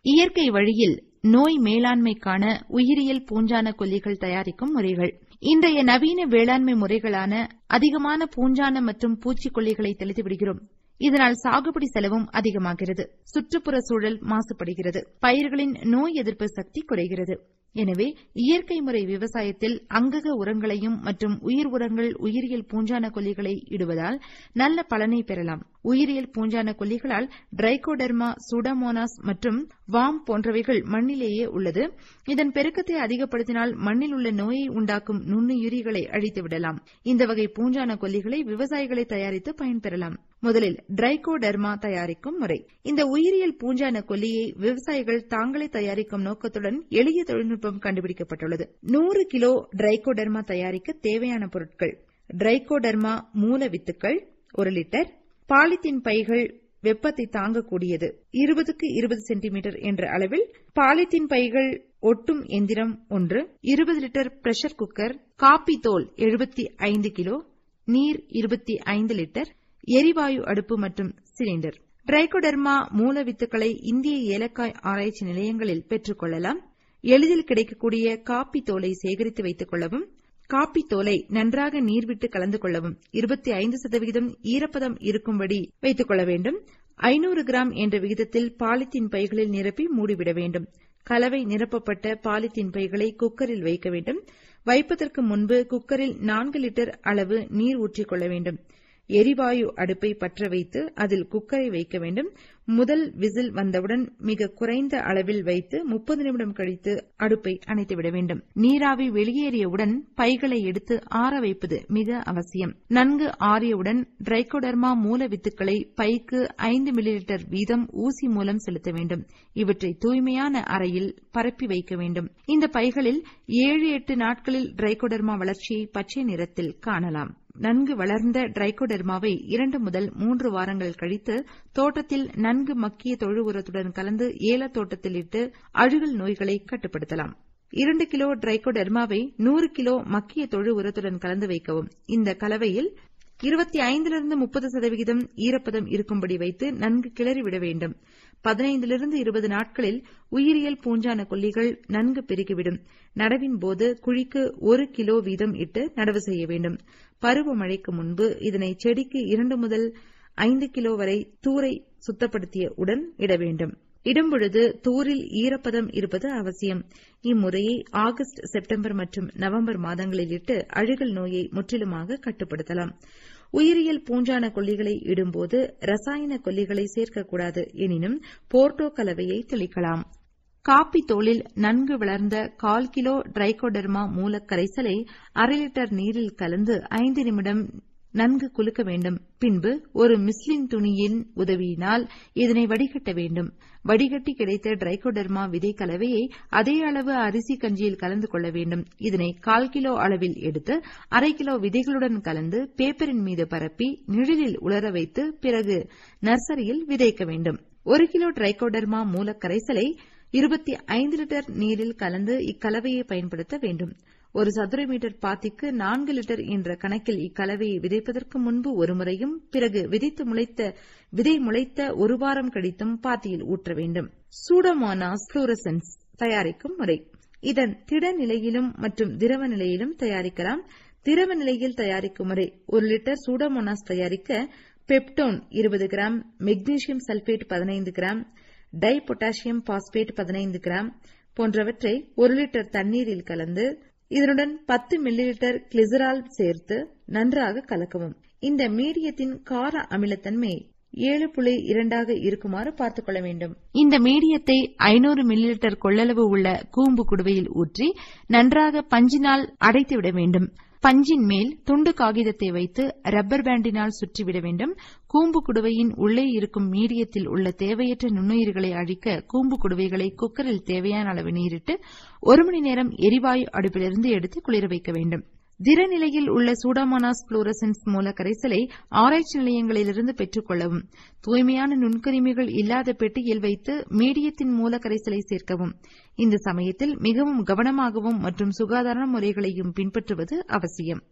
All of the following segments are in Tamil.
இயற்கை வழியில் நோய் மேலாண்மைக்கான உயிரியல் பூஞ்சான கொல்லிகள் தயாரிக்கும் முறைகள் இன்றைய நவீன வேளாண்மை முறைகளான அதிகமான பூஞ்சான மற்றும் பூச்சிக்கொல்லிகளை தெளித்து விடுகிறோம் இதனால் சாகுபடி செலவும் அதிகமாகிறது சுற்றுப்புற சூழல் மாசுபடுகிறது பயிர்களின் நோய் எதிர்ப்பு சக்தி குறைகிறது எனவே இயற்கை முறை விவசாயத்தில் அங்கக உரங்களையும் மற்றும் உயிர் உரங்கள் உயிரியல் பூஞ்சான கொல்லிகளை இடுவதால் நல்ல பலனை பெறலாம் உயிரியல் பூஞ்சான கொல்லிகளால் டிரைகோடெர்மா சூடமோனாஸ் மற்றும் வாம் போன்றவைகள் மண்ணிலேயே உள்ளது இதன் பெருக்கத்தை அதிகப்படுத்தினால் மண்ணில் உள்ள நோயை உண்டாக்கும் நுண்ணுயிரிகளை அழித்துவிடலாம் இந்த வகை பூஞ்சான கொல்லிகளை விவசாயிகளை தயாரித்து பயன்பெறலாம் முதலில் டிரைகோடெர்மா தயாரிக்கும் முறை இந்த உயிரியல் பூஞ்சான கொல்லியை விவசாயிகள் தாங்களே தயாரிக்கும் நோக்கத்துடன் எளிய தொழில்நுட்பம் கண்டுபிடிக்கப்பட்டுள்ளது நூறு கிலோ டிரைகோடெர்மா தயாரிக்க தேவையான பொருட்கள் டிரைகோடெர்மா மூல வித்துக்கள் ஒரு லிட்டர் பாலித்தீன் பைகள் வெப்பத்தை தாங்கக்கூடியது இருபதுக்கு இருபது சென்டிமீட்டர் என்ற அளவில் பாலித்தீன் பைகள் ஒட்டும் எந்திரம் ஒன்று இருபது லிட்டர் பிரஷர் குக்கர் காப்பி தோல் எழுபத்தி ஐந்து கிலோ நீர் இருபத்தி ஐந்து லிட்டர் எரிவாயு அடுப்பு மற்றும் சிலிண்டர் டிரைகோடெர்மா மூல வித்துக்களை இந்திய ஏலக்காய் ஆராய்ச்சி நிலையங்களில் பெற்றுக் கொள்ளலாம் எளிதில் கிடைக்கக்கூடிய காப்பி தோலை சேகரித்து வைத்துக் கொள்ளவும் காப்பி தோலை நன்றாக நீர் விட்டு கலந்து கொள்ளவும் இருபத்தி ஐந்து சதவிகிதம் ஈரப்பதம் இருக்கும்படி வைத்துக் கொள்ள வேண்டும் ஐநூறு கிராம் என்ற விகிதத்தில் பாலித்தீன் பைகளில் நிரப்பி மூடிவிட வேண்டும் கலவை நிரப்பப்பட்ட பாலித்தீன் பைகளை குக்கரில் வைக்க வேண்டும் வைப்பதற்கு முன்பு குக்கரில் நான்கு லிட்டர் அளவு நீர் ஊற்றிக் கொள்ள வேண்டும் எரிவாயு அடுப்பை பற்ற வைத்து அதில் குக்கரை வைக்க வேண்டும் முதல் விசில் வந்தவுடன் மிக குறைந்த அளவில் வைத்து முப்பது நிமிடம் கழித்து அடுப்பை அணைத்துவிட வேண்டும் நீராவி வெளியேறியவுடன் பைகளை எடுத்து ஆற வைப்பது மிக அவசியம் நன்கு ஆறியவுடன் டிரைகோடர்மா மூல வித்துக்களை பைக்கு ஐந்து மில்லி லிட்டர் வீதம் ஊசி மூலம் செலுத்த வேண்டும் இவற்றை தூய்மையான அறையில் பரப்பி வைக்க வேண்டும் இந்த பைகளில் ஏழு எட்டு நாட்களில் டிரைகோடர்மா வளர்ச்சியை பச்சை நிறத்தில் காணலாம் நன்கு வளர்ந்த டிரைகோடெர்மாவை இரண்டு முதல் மூன்று வாரங்கள் கழித்து தோட்டத்தில் நன்கு மக்கிய தொழு உரத்துடன் கலந்து ஏலத் தோட்டத்தில் இட்டு அழுகல் நோய்களை கட்டுப்படுத்தலாம் இரண்டு கிலோ டிரைகோடெர்மாவை நூறு கிலோ மக்கிய தொழு உரத்துடன் கலந்து வைக்கவும் இந்த கலவையில் இருபத்தி ஐந்திலிருந்து முப்பது சதவிகிதம் ஈரப்பதம் இருக்கும்படி வைத்து நன்கு கிளறிவிட வேண்டும் பதினைந்திலிருந்து இருபது நாட்களில் உயிரியல் பூஞ்சான கொல்லிகள் நன்கு பெருகிவிடும் நடவின் போது குழிக்கு ஒரு கிலோ வீதம் இட்டு நடவு செய்ய வேண்டும் பருவமழைக்கு முன்பு இதனை செடிக்கு இரண்டு முதல் ஐந்து கிலோ வரை தூரை சுத்தப்படுத்திய உடன் இட வேண்டும் இடும்பொழுது தூரில் ஈரப்பதம் இருப்பது அவசியம் இம்முறையை ஆகஸ்ட் செப்டம்பர் மற்றும் நவம்பர் மாதங்களில் இட்டு அழுகல் நோயை முற்றிலுமாக கட்டுப்படுத்தலாம் உயிரியல் பூஞ்சான கொல்லிகளை இடும்போது ரசாயன கொல்லிகளை சேர்க்கக்கூடாது எனினும் போர்ட்டோ கலவையை தெளிக்கலாம் காப்பி தோலில் நன்கு வளர்ந்த கால் கிலோ டிரைகோடெர்மா மூலக் கரைசலை அரை லிட்டர் நீரில் கலந்து ஐந்து நிமிடம் நன்கு குலுக்க வேண்டும் பின்பு ஒரு மிஸ்லின் துணியின் உதவியினால் இதனை வடிகட்ட வேண்டும் வடிகட்டி கிடைத்த டிரைகோடெர்மா விதை கலவையை அதே அளவு அரிசி கஞ்சியில் கலந்து கொள்ள வேண்டும் இதனை கால் கிலோ அளவில் எடுத்து அரை கிலோ விதைகளுடன் கலந்து பேப்பரின் மீது பரப்பி நிழலில் உலர வைத்து பிறகு நர்சரியில் விதைக்க வேண்டும் ஒரு கிலோ டிரைகோடெர்மா மூலக் கரைசலை இருபத்தி ஐந்து லிட்டர் நீரில் கலந்து இக்கலவையை பயன்படுத்த வேண்டும் ஒரு சதுர மீட்டர் பாத்திக்கு நான்கு லிட்டர் என்ற கணக்கில் இக்கலவையை விதைப்பதற்கு முன்பு ஒரு முறையும் பிறகு விதைத்து முளைத்த விதை முளைத்த ஒரு வாரம் கழித்தும் பாத்தியில் ஊற்ற வேண்டும் சூடோமோனாஸ் புளூரசன்ஸ் தயாரிக்கும் முறை இதன் திட நிலையிலும் மற்றும் திரவ நிலையிலும் தயாரிக்கலாம் திரவ நிலையில் தயாரிக்கும் முறை ஒரு லிட்டர் சூடோமோனாஸ் தயாரிக்க பெப்டோன் இருபது கிராம் மெக்னீசியம் சல்பேட் பதினைந்து கிராம் டை பொட்டாசியம் பாஸ்பேட் பதினைந்து கிராம் போன்றவற்றை ஒரு லிட்டர் தண்ணீரில் கலந்து இதனுடன் பத்து மில்லி லிட்டர் கிளிசரால் சேர்த்து நன்றாக கலக்கவும் இந்த மீடியத்தின் கார அமிலத்தன்மை ஏழு புள்ளி இரண்டாக இருக்குமாறு பார்த்துக் கொள்ள வேண்டும் இந்த மீடியத்தை ஐநூறு மில்லி லிட்டர் கொள்ளளவு உள்ள கூம்பு குடுவையில் ஊற்றி நன்றாக பஞ்சினால் அடைத்துவிட வேண்டும் பஞ்சின் மேல் துண்டு காகிதத்தை வைத்து ரப்பர் பேண்டினால் சுற்றிவிட வேண்டும் கூம்பு குடுவையின் உள்ளே இருக்கும் மீடியத்தில் உள்ள தேவையற்ற நுண்ணுயிர்களை அழிக்க கூம்பு குடுவைகளை குக்கரில் தேவையான அளவு நீரிட்டு ஒரு மணி நேரம் எரிவாயு அடுப்பிலிருந்து எடுத்து குளிர வைக்க வேண்டும் திறநிலையில் உள்ள சூடாமோனாஸ் புளூரசன்ஸ் மூல கரைசலை ஆராய்ச்சி நிலையங்களிலிருந்து பெற்றுக் கொள்ளவும் தூய்மையான நுண்கிருமிகள் இல்லாத பெட்டியில் வைத்து மீடியத்தின் மூல கரைசலை சேர்க்கவும் இந்த சமயத்தில் மிகவும் கவனமாகவும் மற்றும் சுகாதார முறைகளையும் பின்பற்றுவது அவசியம்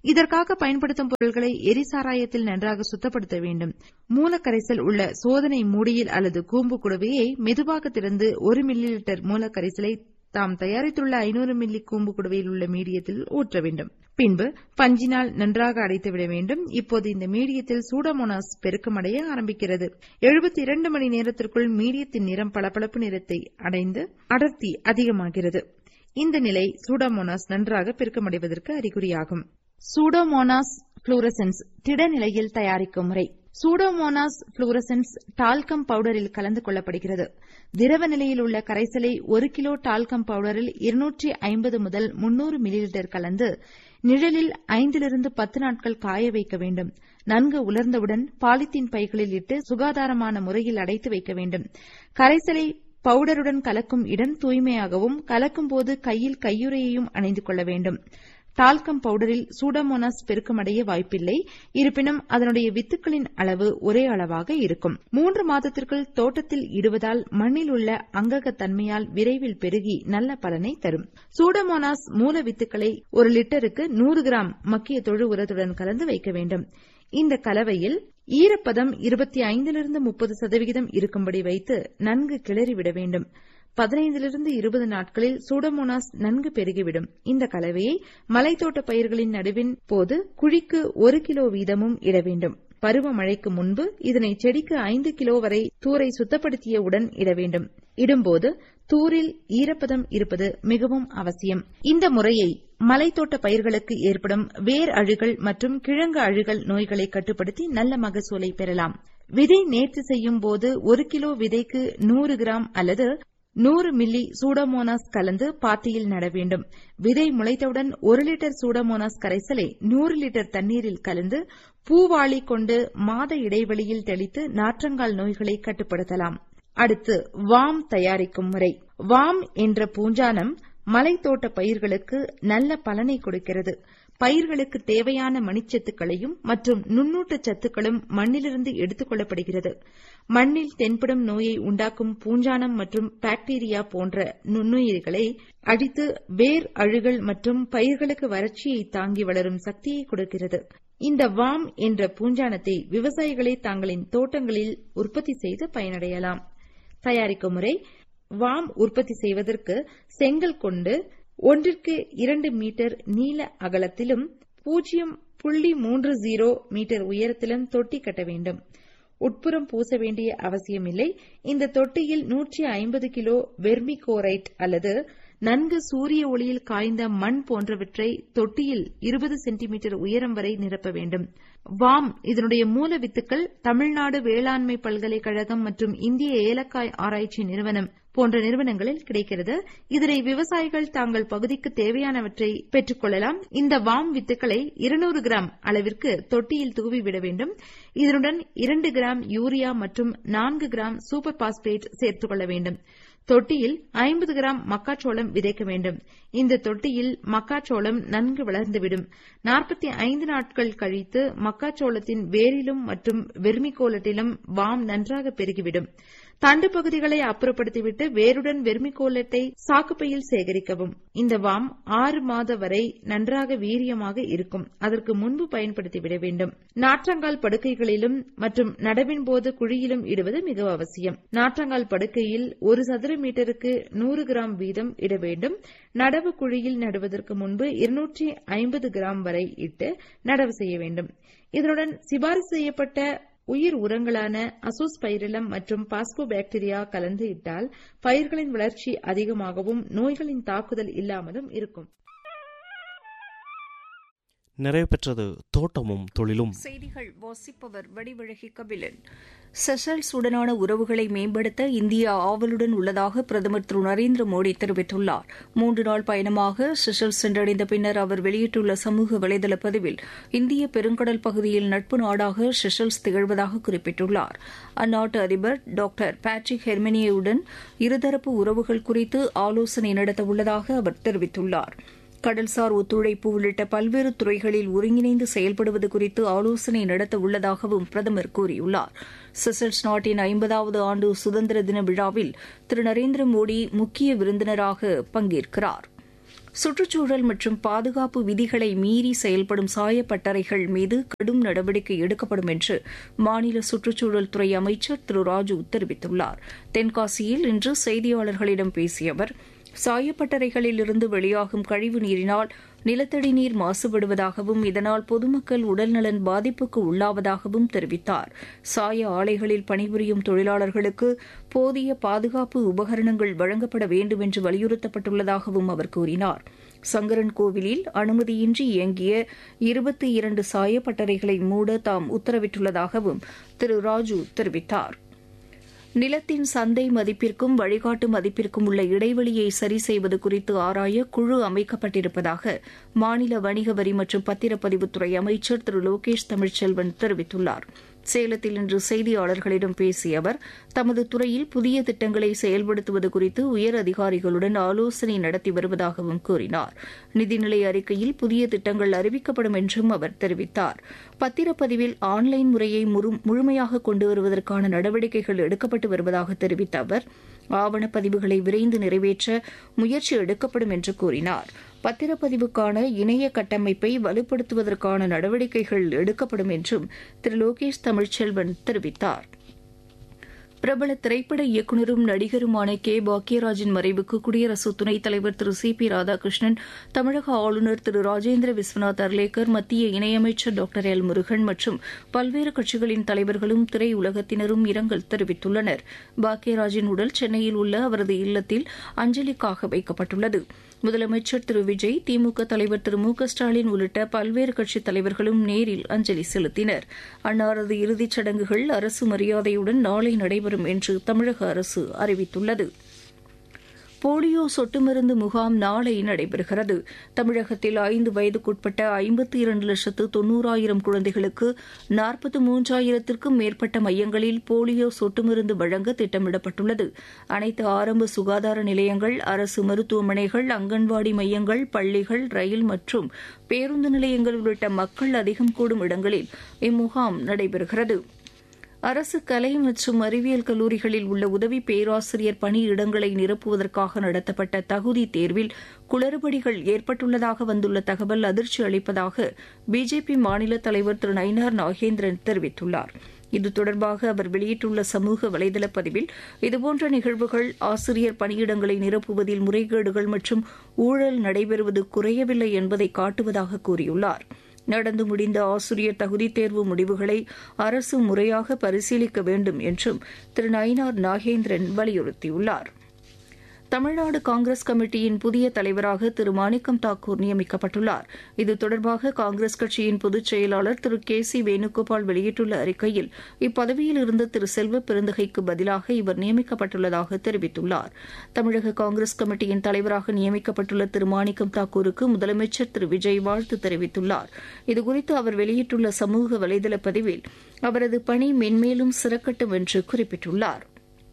இதற்காக பயன்படுத்தும் பொருட்களை எரிசாராயத்தில் நன்றாக சுத்தப்படுத்த வேண்டும் மூலக்கரைசல் உள்ள சோதனை மூடியில் அல்லது கூம்பு குடுவையை மெதுவாக திறந்து ஒரு மில்லி லிட்டர் மூலக்கரைசலை தாம் தயாரித்துள்ள ஐநூறு மில்லி கூம்பு குடுவையில் உள்ள மீடியத்தில் ஊற்ற வேண்டும் பின்பு பஞ்சினால் நன்றாக அடைத்துவிட வேண்டும் இப்போது இந்த மீடியத்தில் சூடமோனாஸ் பெருக்கமடைய ஆரம்பிக்கிறது எழுபத்தி இரண்டு மணி நேரத்திற்குள் மீடியத்தின் நிறம் பளபளப்பு நிறத்தை அடைந்து அடர்த்தி அதிகமாகிறது இந்த நிலை சூடோமோனாஸ் நன்றாக பெருக்கமடைவதற்கு அறிகுறியாகும் சூடோமோனாஸ் புளூரசன்ஸ் திடநிலையில் தயாரிக்கும் முறை சூடோமோனாஸ் புளூரசன்ஸ் டால்கம் பவுடரில் கலந்து கொள்ளப்படுகிறது திரவ நிலையில் உள்ள கரைசலை ஒரு கிலோ டால்கம் பவுடரில் இருநூற்றி ஐம்பது முதல் முன்னூறு மில்லி லிட்டர் கலந்து நிழலில் ஐந்திலிருந்து பத்து நாட்கள் காய வைக்க வேண்டும் நன்கு உலர்ந்தவுடன் பாலித்தீன் பைகளில் இட்டு சுகாதாரமான முறையில் அடைத்து வைக்க வேண்டும் கரைசலை பவுடருடன் கலக்கும் இடம் தூய்மையாகவும் கலக்கும் போது கையில் கையுறையையும் அணிந்து கொள்ள வேண்டும் டால்கம் பவுடரில் சூடோமோனாஸ் பெருக்கமடைய வாய்ப்பில்லை இருப்பினும் அதனுடைய வித்துக்களின் அளவு ஒரே அளவாக இருக்கும் மூன்று மாதத்திற்குள் தோட்டத்தில் இடுவதால் மண்ணில் உள்ள அங்கக தன்மையால் விரைவில் பெருகி நல்ல பலனை தரும் சூடோமோனாஸ் மூல வித்துக்களை ஒரு லிட்டருக்கு நூறு கிராம் மக்கிய தொழு உரத்துடன் கலந்து வைக்க வேண்டும் இந்த கலவையில் ஈரப்பதம் இருபத்தி ஐந்திலிருந்து முப்பது சதவிகிதம் இருக்கும்படி வைத்து நன்கு கிளறிவிட வேண்டும் பதினைந்திலிருந்து இருபது நாட்களில் சூடோமோனாஸ் நன்கு பெருகிவிடும் இந்த கலவையை மலைத்தோட்ட பயிர்களின் நடுவின் போது குழிக்கு ஒரு கிலோ வீதமும் இட வேண்டும் பருவமழைக்கு முன்பு இதனை செடிக்கு ஐந்து கிலோ வரை தூரை சுத்தப்படுத்தியவுடன் இட வேண்டும் இடும்போது தூரில் ஈரப்பதம் இருப்பது மிகவும் அவசியம் இந்த முறையை மலைத்தோட்ட பயிர்களுக்கு ஏற்படும் வேர் அழுகல் மற்றும் கிழங்கு அழுகல் நோய்களை கட்டுப்படுத்தி நல்ல மகசூலை பெறலாம் விதை நேர்த்தி செய்யும் போது ஒரு கிலோ விதைக்கு நூறு கிராம் அல்லது நூறு மில்லி சூடோமோனாஸ் கலந்து பாத்தியில் நட வேண்டும் விதை முளைத்தவுடன் ஒரு லிட்டர் சூடோமோனாஸ் கரைசலை நூறு லிட்டர் தண்ணீரில் கலந்து பூவாளி கொண்டு மாத இடைவெளியில் தெளித்து நாற்றங்கால் நோய்களை கட்டுப்படுத்தலாம் அடுத்து வாம் தயாரிக்கும் முறை வாம் என்ற பூஞ்சானம் மலைத்தோட்ட பயிர்களுக்கு நல்ல பலனை கொடுக்கிறது பயிர்களுக்கு தேவையான மணிச்சத்துக்களையும் மற்றும் நுண்ணூட்டச் சத்துக்களும் மண்ணிலிருந்து எடுத்துக் கொள்ளப்படுகிறது மண்ணில் தென்படும் நோயை உண்டாக்கும் பூஞ்சானம் மற்றும் பாக்டீரியா போன்ற நுண்ணுயிரிகளை அழித்து வேர் அழுகல் மற்றும் பயிர்களுக்கு வறட்சியை தாங்கி வளரும் சக்தியை கொடுக்கிறது இந்த வாம் என்ற பூஞ்சானத்தை விவசாயிகளை தங்களின் தோட்டங்களில் உற்பத்தி செய்து பயனடையலாம் தயாரிக்கும் முறை வாம் உற்பத்தி செய்வதற்கு செங்கல் கொண்டு ஒன்றிற்கு இரண்டு மீட்டர் நீள அகலத்திலும் பூஜ்ஜியம் புள்ளி மூன்று ஜீரோ மீட்டர் உயரத்திலும் தொட்டி கட்ட வேண்டும் உட்புறம் பூச வேண்டிய அவசியமில்லை இந்த தொட்டியில் நூற்றி ஐம்பது கிலோ வெர்மிகோரைட் அல்லது நன்கு சூரிய ஒளியில் காய்ந்த மண் போன்றவற்றை தொட்டியில் இருபது சென்டிமீட்டர் உயரம் வரை நிரப்ப வேண்டும் வாம் இதனுடைய மூல வித்துக்கள் தமிழ்நாடு வேளாண்மை பல்கலைக்கழகம் மற்றும் இந்திய ஏலக்காய் ஆராய்ச்சி நிறுவனம் போன்ற நிறுவனங்களில் கிடைக்கிறது இதனை விவசாயிகள் தாங்கள் பகுதிக்கு தேவையானவற்றை பெற்றுக் கொள்ளலாம் இந்த வாம் வித்துக்களை இருநூறு கிராம் அளவிற்கு தொட்டியில் தூவிவிட வேண்டும் இதனுடன் இரண்டு கிராம் யூரியா மற்றும் நான்கு கிராம் சூப்பர் பாஸ்பேட் சேர்த்துக் கொள்ள வேண்டும் தொட்டியில் ஐம்பது கிராம் மக்காச்சோளம் விதைக்க வேண்டும் இந்த தொட்டியில் மக்காச்சோளம் நன்கு வளர்ந்துவிடும் நாற்பத்தி ஐந்து நாட்கள் கழித்து மக்காச்சோளத்தின் வேரிலும் மற்றும் வெர்மிகோலட்டிலும் வாம் நன்றாக பெருகிவிடும் தண்டு பகுதிகளை அப்புறப்படுத்திவிட்டு வேருடன் வெர்மிகோலட்டை சாக்குப்பையில் சேகரிக்கவும் இந்த வாம் ஆறு மாத வரை நன்றாக வீரியமாக இருக்கும் அதற்கு முன்பு பயன்படுத்திவிட வேண்டும் நாற்றங்கால் படுக்கைகளிலும் மற்றும் நடவின் போது குழியிலும் இடுவது மிக அவசியம் நாற்றங்கால் படுக்கையில் ஒரு சதுர மீட்டருக்கு நூறு கிராம் வீதம் இட வேண்டும் நடவு குழியில் நடுவதற்கு முன்பு இருநூற்றி ஐம்பது கிராம் வரை இட்டு நடவு செய்ய வேண்டும் இதனுடன் சிபாரிசு செய்யப்பட்ட உயிர் உரங்களான அசோஸ்பைரிலம் மற்றும் பாஸ்போபாக்டீரியா கலந்து இட்டால் பயிர்களின் வளர்ச்சி அதிகமாகவும் நோய்களின் தாக்குதல் இல்லாமலும் இருக்கும் நிறைவு பெற்றது தோட்டமும் தொழிலும் செய்திகள் வாசிப்பவர் வடிவழகி கபிலன் செஷல்ஸுடனான உறவுகளை மேம்படுத்த இந்தியா ஆவலுடன் உள்ளதாக பிரதமர் திரு நரேந்திர மோடி தெரிவித்துள்ளார் மூன்று நாள் பயணமாக செஷல்ஸ் சென்றடைந்த பின்னர் அவர் வெளியிட்டுள்ள சமூக வலைதள பதிவில் இந்திய பெருங்கடல் பகுதியில் நட்பு நாடாக செஷல்ஸ் திகழ்வதாக குறிப்பிட்டுள்ளார் அந்நாட்டு அதிபர் டாக்டர் பேட்ரிக் ஹெர்மெனியுடன் இருதரப்பு உறவுகள் குறித்து ஆலோசனை நடத்த உள்ளதாக அவர் தெரிவித்துள்ளார் கடல்சார் ஒத்துழைப்பு உள்ளிட்ட பல்வேறு துறைகளில் ஒருங்கிணைந்து செயல்படுவது குறித்து ஆலோசனை நடத்த உள்ளதாகவும் பிரதமர் கூறியுள்ளார் செசல்ஸ் நாட்டின் ஐம்பதாவது ஆண்டு சுதந்திர தின விழாவில் திரு நரேந்திர மோடி முக்கிய விருந்தினராக பங்கேற்கிறார் சுற்றுச்சூழல் மற்றும் பாதுகாப்பு விதிகளை மீறி செயல்படும் சாயப்பட்டறைகள் மீது கடும் நடவடிக்கை எடுக்கப்படும் என்று மாநில சுற்றுச்சூழல் துறை அமைச்சர் திரு ராஜு தெரிவித்துள்ளார் தென்காசியில் இன்று செய்தியாளர்களிடம் பேசிய அவர் சாயப்பட்டறைகளிலிருந்து வெளியாகும் கழிவு நீரினால் நிலத்தடி நீர் மாசுபடுவதாகவும் இதனால் பொதுமக்கள் உடல்நலன் பாதிப்புக்கு உள்ளாவதாகவும் தெரிவித்தார் சாய ஆலைகளில் பணிபுரியும் தொழிலாளர்களுக்கு போதிய பாதுகாப்பு உபகரணங்கள் வழங்கப்பட வேண்டும் என்று வலியுறுத்தப்பட்டுள்ளதாகவும் அவர் கூறினார் சங்கரன் கோவிலில் அனுமதியின்றி இயங்கிய இருபத்தி இரண்டு சாயப்பட்டறைகளை மூட தாம் உத்தரவிட்டுள்ளதாகவும் திரு ராஜு தெரிவித்தார் நிலத்தின் சந்தை மதிப்பிற்கும் வழிகாட்டு மதிப்பிற்கும் உள்ள இடைவெளியை சரி செய்வது குறித்து ஆராய குழு அமைக்கப்பட்டிருப்பதாக மாநில வணிக வரி மற்றும் பத்திரப்பதிவுத்துறை அமைச்சர் திரு லோகேஷ் தமிழ்ச்செல்வன் தெரிவித்துள்ளார் சேலத்தில் இன்று செய்தியாளர்களிடம் பேசிய அவர் தமது துறையில் புதிய திட்டங்களை செயல்படுத்துவது குறித்து உயர் அதிகாரிகளுடன் ஆலோசனை நடத்தி வருவதாகவும் கூறினார் நிதிநிலை அறிக்கையில் புதிய திட்டங்கள் அறிவிக்கப்படும் என்றும் அவர் தெரிவித்தார் பத்திரப்பதிவில் ஆன்லைன் முறையை முழுமையாக கொண்டு வருவதற்கான நடவடிக்கைகள் எடுக்கப்பட்டு வருவதாக தெரிவித்த அவர் ஆவணப்பதிவுகளை விரைந்து நிறைவேற்ற முயற்சி எடுக்கப்படும் என்று கூறினார் பத்திரப்பதிவுக்கான இணைய கட்டமைப்பை வலுப்படுத்துவதற்கான நடவடிக்கைகள் எடுக்கப்படும் என்றும் திரு லோகேஷ் தமிழ்ச்செல்வன் தெரிவித்தார் பிரபல திரைப்பட இயக்குநரும் நடிகருமான கே பாக்யராஜின் மறைவுக்கு குடியரசு துணைத் தலைவர் திரு சி பி ராதாகிருஷ்ணன் தமிழக ஆளுநர் திரு ராஜேந்திர விஸ்வநாத் அர்லேக்கர் மத்திய இணையமைச்சர் டாக்டர் எல் முருகன் மற்றும் பல்வேறு கட்சிகளின் தலைவர்களும் திரையுலகத்தினரும் இரங்கல் தெரிவித்துள்ளனர் பாக்யராஜின் உடல் சென்னையில் உள்ள அவரது இல்லத்தில் அஞ்சலிக்காக வைக்கப்பட்டுள்ளது முதலமைச்சர் திரு விஜய் திமுக தலைவர் திரு மு க ஸ்டாலின் உள்ளிட்ட பல்வேறு கட்சித் தலைவர்களும் நேரில் அஞ்சலி செலுத்தினர் அன்னாரது இறுதிச் சடங்குகள் அரசு மரியாதையுடன் நாளை நடைபெறும் என்று தமிழக அரசு அறிவித்துள்ளது போலியோ சொட்டு மருந்து முகாம் நாளை நடைபெறுகிறது தமிழகத்தில் ஐந்து வயதுக்குட்பட்ட ஐம்பத்தி இரண்டு லட்சத்து தொன்னூறாயிரம் குழந்தைகளுக்கு நாற்பத்து மூன்றாயிரத்திற்கும் மேற்பட்ட மையங்களில் போலியோ சொட்டு மருந்து வழங்க திட்டமிடப்பட்டுள்ளது அனைத்து ஆரம்ப சுகாதார நிலையங்கள் அரசு மருத்துவமனைகள் அங்கன்வாடி மையங்கள் பள்ளிகள் ரயில் மற்றும் பேருந்து நிலையங்கள் உள்ளிட்ட மக்கள் அதிகம் கூடும் இடங்களில் இம்முகாம் நடைபெறுகிறது அரசு கலை மற்றும் அறிவியல் கல்லூரிகளில் உள்ள உதவி பேராசிரியர் பணியிடங்களை நிரப்புவதற்காக நடத்தப்பட்ட தகுதி தேர்வில் குளறுபடிகள் ஏற்பட்டுள்ளதாக வந்துள்ள தகவல் அதிர்ச்சி அளிப்பதாக பிஜேபி மாநில தலைவர் திரு நயினார் நாகேந்திரன் தெரிவித்துள்ளார் இது தொடர்பாக அவர் வெளியிட்டுள்ள சமூக வலைதள பதிவில் இதுபோன்ற நிகழ்வுகள் ஆசிரியர் பணியிடங்களை நிரப்புவதில் முறைகேடுகள் மற்றும் ஊழல் நடைபெறுவது குறையவில்லை என்பதை காட்டுவதாக கூறியுள்ளார் நடந்து முடிந்த ஆசிரியர் தகுதித் தேர்வு முடிவுகளை அரசு முறையாக பரிசீலிக்க வேண்டும் என்றும் திரு நயினார் நாகேந்திரன் வலியுறுத்தியுள்ளார் தமிழ்நாடு காங்கிரஸ் கமிட்டியின் புதிய தலைவராக திரு மாணிக்கம் தாக்கூர் நியமிக்கப்பட்டுள்ளார் இது தொடர்பாக காங்கிரஸ் கட்சியின் பொதுச் செயலாளர் திரு கே சி வேணுகோபால் வெளியிட்டுள்ள அறிக்கையில் இப்பதவியில் இருந்த திரு செல்வ பெருந்தகைக்கு பதிலாக இவர் நியமிக்கப்பட்டுள்ளதாக தெரிவித்துள்ளார் தமிழக காங்கிரஸ் கமிட்டியின் தலைவராக நியமிக்கப்பட்டுள்ள திரு மாணிக்கம் தாக்கூருக்கு முதலமைச்சர் திரு விஜய் வாழ்த்து தெரிவித்துள்ளார் இதுகுறித்து அவர் வெளியிட்டுள்ள சமூக வலைதள பதிவில் அவரது பணி மென்மேலும் சிறக்கட்டும் என்று குறிப்பிட்டுள்ளார்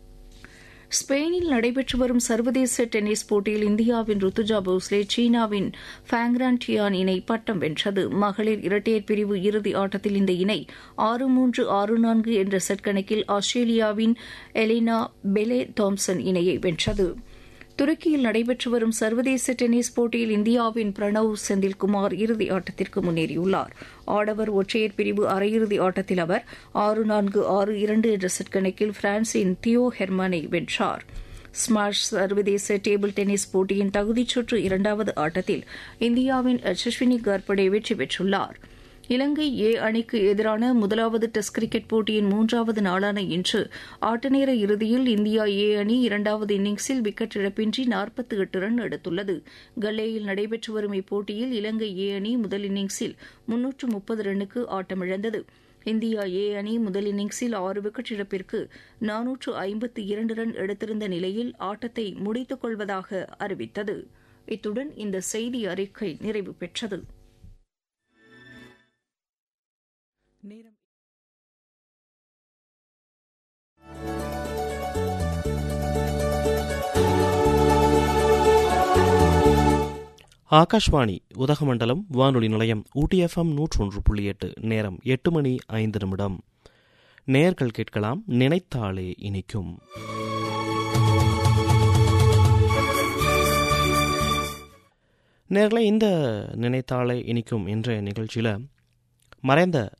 ஸ்பெயினில் நடைபெற்று வரும் சர்வதேச டென்னிஸ் போட்டியில் இந்தியாவின் ருத்துஜா போஸ்லே சீனாவின் ஃபேங்ரான் டியான் இணை பட்டம் வென்றது மகளிர் இரட்டையர் பிரிவு இறுதி ஆட்டத்தில் இந்த இணை ஆறு மூன்று ஆறு நான்கு என்ற செட் கணக்கில் ஆஸ்திரேலியாவின் எலினா பெலே தாம்சன் இணையை வென்றது துருக்கியில் நடைபெற்று வரும் சர்வதேச டென்னிஸ் போட்டியில் இந்தியாவின் பிரணவ் செந்தில்குமார் இறுதி ஆட்டத்திற்கு முன்னேறியுள்ளார் ஆடவர் ஒற்றையர் பிரிவு அரையிறுதி ஆட்டத்தில் அவர் ஆறு நான்கு ஆறு இரண்டு என்ற செட் கணக்கில் பிரான்சின் தியோ ஹெர்மானை வென்றார் ஸ்மாஷ் சர்வதேச டேபிள் டென்னிஸ் போட்டியின் தகுதிச் சுற்று இரண்டாவது ஆட்டத்தில் இந்தியாவின் யசஸ்வினி கர்படே வெற்றி பெற்றுள்ளார் இலங்கை ஏ அணிக்கு எதிரான முதலாவது டெஸ்ட் கிரிக்கெட் போட்டியின் மூன்றாவது நாளான இன்று ஆட்டநேர இறுதியில் இந்தியா ஏ அணி இரண்டாவது இன்னிங்ஸில் விக்கெட் இழப்பின்றி நாற்பத்தி எட்டு ரன் எடுத்துள்ளது கல்லேயில் நடைபெற்று வரும் இப்போட்டியில் இலங்கை ஏ அணி முதல் இன்னிங்ஸில் முன்னூற்று முப்பது ரன்னுக்கு ஆட்டமிழந்தது இந்தியா ஏ அணி முதல் இன்னிங்ஸில் ஆறு விக்கெட் இழப்பிற்கு நானூற்று ஐம்பத்தி இரண்டு ரன் எடுத்திருந்த நிலையில் ஆட்டத்தை முடித்துக் கொள்வதாக அறிவித்தது இத்துடன் இந்த செய்தி அறிக்கை நிறைவு பெற்றது நேரம் ஆகாஷ்வாணி உதகமண்டலம் வானொலி நிலையம் ஊட்டி எஃப்எம் நூற்றொன்று புள்ளி எட்டு நேரம் எட்டு மணி ஐந்து நிமிடம் நேர்கள் கேட்கலாம் நினைத்தாலே இனிக்கும் நேர்களே இந்த நினைத்தாலே இனிக்கும் என்ற நிகழ்ச்சியில் மறைந்த